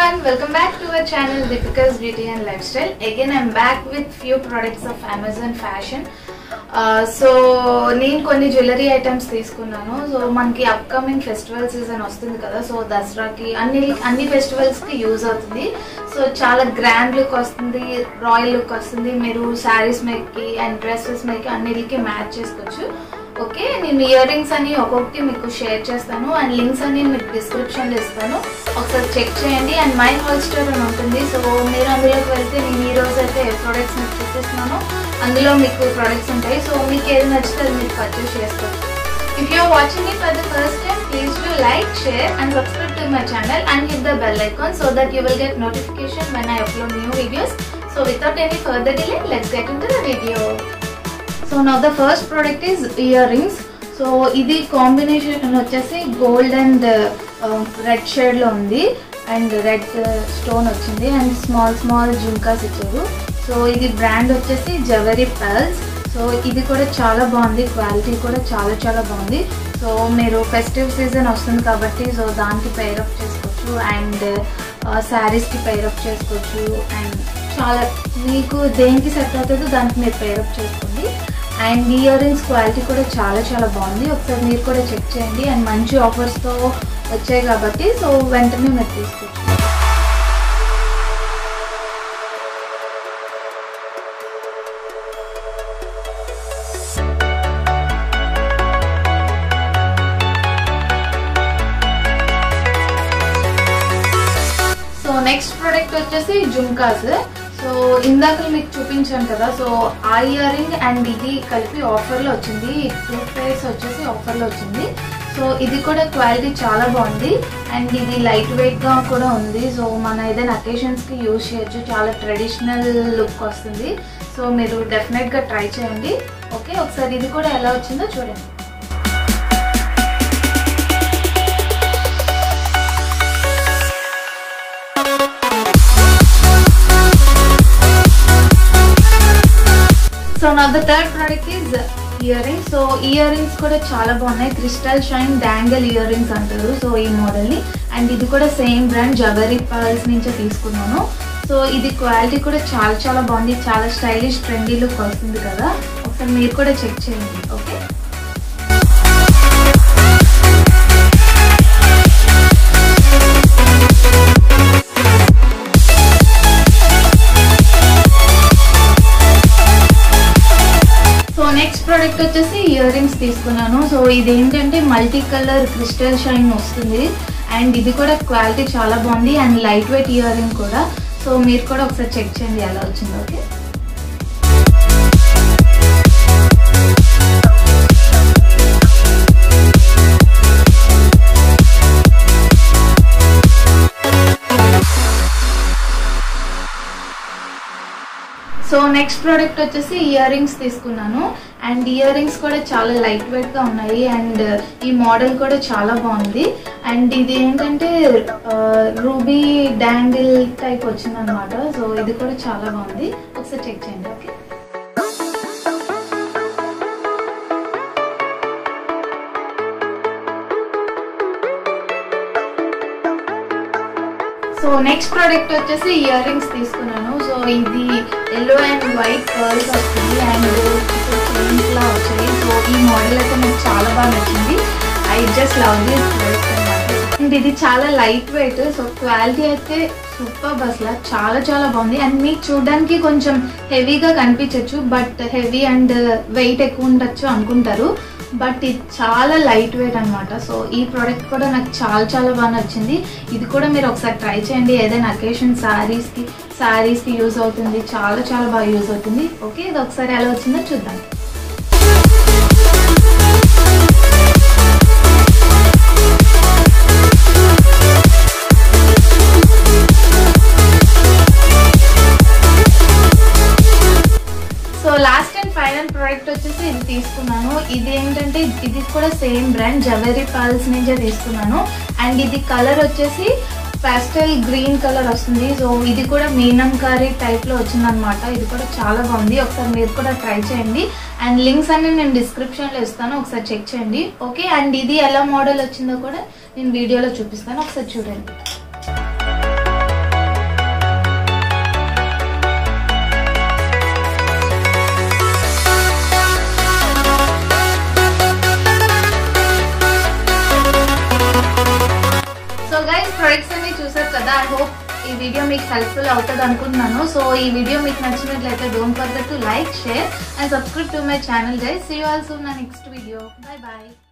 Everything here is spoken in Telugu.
everyone, welcome back to our channel Deepika's Beauty and Lifestyle. Again, I'm back with few products of Amazon Fashion. So నేను కొన్ని జ్యువెలరీ ఐటమ్స్ తీసుకున్నాను సో మనకి అప్కమింగ్ ఫెస్టివల్ సీజన్ వస్తుంది కదా సో దసరాకి అన్ని అన్ని ఫెస్టివల్స్కి యూజ్ అవుతుంది సో చాలా గ్రాండ్ లుక్ వస్తుంది రాయల్ లుక్ వస్తుంది మీరు శారీస్ మీదకి అండ్ డ్రెస్సెస్ మీదకి అన్నిటికి మ్యాచ్ చేసుకోవచ్చు ఓకే నేను ఇయర్ రింగ్స్ అని ఒక్కొక్కటి మీకు షేర్ చేస్తాను అండ్ లింక్స్ అన్ని మీకు డిస్క్రిప్షన్లో ఇస్తాను ఒకసారి చెక్ చేయండి అండ్ మై హోల్ స్టోర్ అని ఉంటుంది సో మీరు అందులోకి వెళ్తే నేను ఈ రోజు అయితే ఏ ప్రోడక్ట్స్ మీకు చూపిస్తున్నానో అందులో మీకు ప్రోడక్ట్స్ ఉంటాయి సో మీకు ఏది నచ్చితే అది మీరు పర్చేస్ చేసుకోవచ్చు if you're watching it for the first time please do like share and subscribe to my channel and hit the bell icon so that you will get notification when I upload new videos so without any further delay let's get into the video so నా the first product is earrings so ఇది కాంబినేషన్ వచ్చేసి గోల్డ్ అండ్ రెడ్ షేడ్లో ఉంది అండ్ రెడ్ స్టోన్ వచ్చింది అండ్ స్మాల్ స్మాల్ జుంకాస్ ఇచ్చారు సో ఇది బ్రాండ్ వచ్చేసి జవరీ పర్ల్స్ సో ఇది కూడా చాలా బాగుంది క్వాలిటీ కూడా చాలా చాలా బాగుంది సో మీరు ఫెస్టివ్ సీజన్ వస్తుంది కాబట్టి సో దానికి పేరప్ చేసుకోవచ్చు అండ్ శారీస్కి పేరప్ చేసుకోవచ్చు అండ్ చాలా మీకు దేనికి సెట్ అవుతుందో దానికి మీరు పేరప్ చేసుకోండి అండ్ ఇయర్ రింగ్స్ క్వాలిటీ కూడా చాలా చాలా బాగుంది ఒకసారి మీరు కూడా చెక్ చేయండి అండ్ మంచి ఆఫర్స్తో వచ్చాయి కాబట్టి సో వెంటనే మీరు తీసుకోవచ్చు సో నెక్స్ట్ ప్రోడక్ట్ వచ్చేసి జుమ్కాస్ సో ఇందాక మీకు చూపించాను కదా సో ఆ ఇయర్ రింగ్ అండ్ ఇది కలిపి ఆఫర్లో వచ్చింది టూ పేర్స్ వచ్చేసి ఆఫర్లో వచ్చింది సో ఇది కూడా క్వాలిటీ చాలా బాగుంది అండ్ ఇది లైట్ వెయిట్గా కూడా ఉంది సో మన ఏదైనా అకేషన్స్కి యూజ్ చేయొచ్చు చాలా ట్రెడిషనల్ లుక్ వస్తుంది సో మీరు డెఫినెట్గా ట్రై చేయండి ఓకే ఒకసారి ఇది కూడా ఎలా వచ్చిందో చూడండి సో నా the third product is earrings so earrings కూడా చాలా బాగున్నాయి crystal shine dangle earrings అంటారు సో ఈ మోడల్ని అండ్ ఇది కూడా సేమ్ బ్రాండ్ జవరీ పర్ల్స్ నుంచే తీసుకున్నాను సో ఇది క్వాలిటీ కూడా చాలా చాలా బాగుంది చాలా స్టైలిష్ ట్రెండీ లుక్ వస్తుంది కదా ఒకసారి మీరు కూడా చెక్ చేయండి ఓకే సో నెక్స్ట్ ప్రోడక్ట్ వచ్చేసి ఇయర్ రింగ్స్ తీసుకున్నాను సో ఇది ఏంటంటే మల్టీ కలర్ క్రిస్టల్ షైన్ వస్తుంది అండ్ ఇది కూడా క్వాలిటీ చాలా బాగుంది and light weight earring కూడా సో మీరు కూడా ఒకసారి చెక్ చేయండి ఎలా వచ్చింది ఓకే సో నెక్స్ట్ ప్రోడక్ట్ వచ్చేసి ఇయర్ రింగ్స్ తీసుకున్నాను అండ్ ఇయర్ రింగ్స్ కూడా చాలా లైట్ వెయిట్గా ఉన్నాయి అండ్ ఈ మోడల్ కూడా చాలా బాగుంది అండ్ ఇది ఏంటంటే రూబీ డాంగిల్ టైప్ వచ్చిందనమాట సో ఇది కూడా చాలా బాగుంది ఒకసారి చెక్ చేయండి ఓకే సో నెక్స్ట్ ప్రోడక్ట్ వచ్చేసి ఇయర్ రింగ్స్ తీసుకున్నాను సో ఇది ఎల్లో అండ్ వైట్ కర్ల్స్ వస్తుంది అండ్ చైన్స్ లా వచ్చాయి సో ఈ మోడల్ అయితే నాకు చాలా బాగా నచ్చింది I just love this and ఇది చాలా లైట్ వెయిట్ సో క్వాలిటీ అయితే సూపర్ అసలు చాలా చాలా బాగుంది అండ్ మీకు చూడడానికి కొంచెం హెవీగా కనిపించవచ్చు బట్ హెవీ అండ్ వెయిట్ ఎక్కువ ఉండొచ్చు అనుకుంటారు బట్ ఇది చాలా లైట్ వెయిట్ అనమాట సో ఈ ప్రోడక్ట్ కూడా నాకు చాలా చాలా బాగా నచ్చింది ఇది కూడా మీరు ఒకసారి ట్రై చేయండి ఏదైనా అకేషన్ శారీస్కి శారీస్కి యూజ్ అవుతుంది చాలా చాలా బాగా యూజ్ అవుతుంది ఓకే ఇది ఒకసారి ఎలా వచ్చిందో చూద్దాం so last and final product వచ్చేసి ఇది తీసుకున్నాను ఇది ఏంటంటే ఇది కూడా సేమ్ బ్రాండ్ జవెరీ పర్ల్స్ నుంచే తీసుకున్నాను అండ్ ఇది కలర్ వచ్చేసి పాస్టల్ గ్రీన్ కలర్ వస్తుంది సో ఇది కూడా మీనంకారీ టైప్లో వచ్చిందనమాట ఇది కూడా చాలా బాగుంది ఒకసారి మీరు కూడా ట్రై చేయండి అండ్ లింక్స్ అన్ని నేను డిస్క్రిప్షన్లో ఇస్తాను ఒకసారి చెక్ చేయండి ఓకే అండ్ ఇది ఎలా మోడల్ వచ్చిందో కూడా నేను వీడియోలో చూపిస్తాను ఒకసారి చూడండి కదా ఐ హోప్ ఈ వీడియో మీకు హెల్ప్ఫుల్ అవుతుంది అనుకుంటున్నాను సో ఈ వీడియో మీకు నచ్చినట్లయితే don't forget to like share and subscribe to my channel guys see you also నా నెక్స్ట్ వీడియో బై బాయ్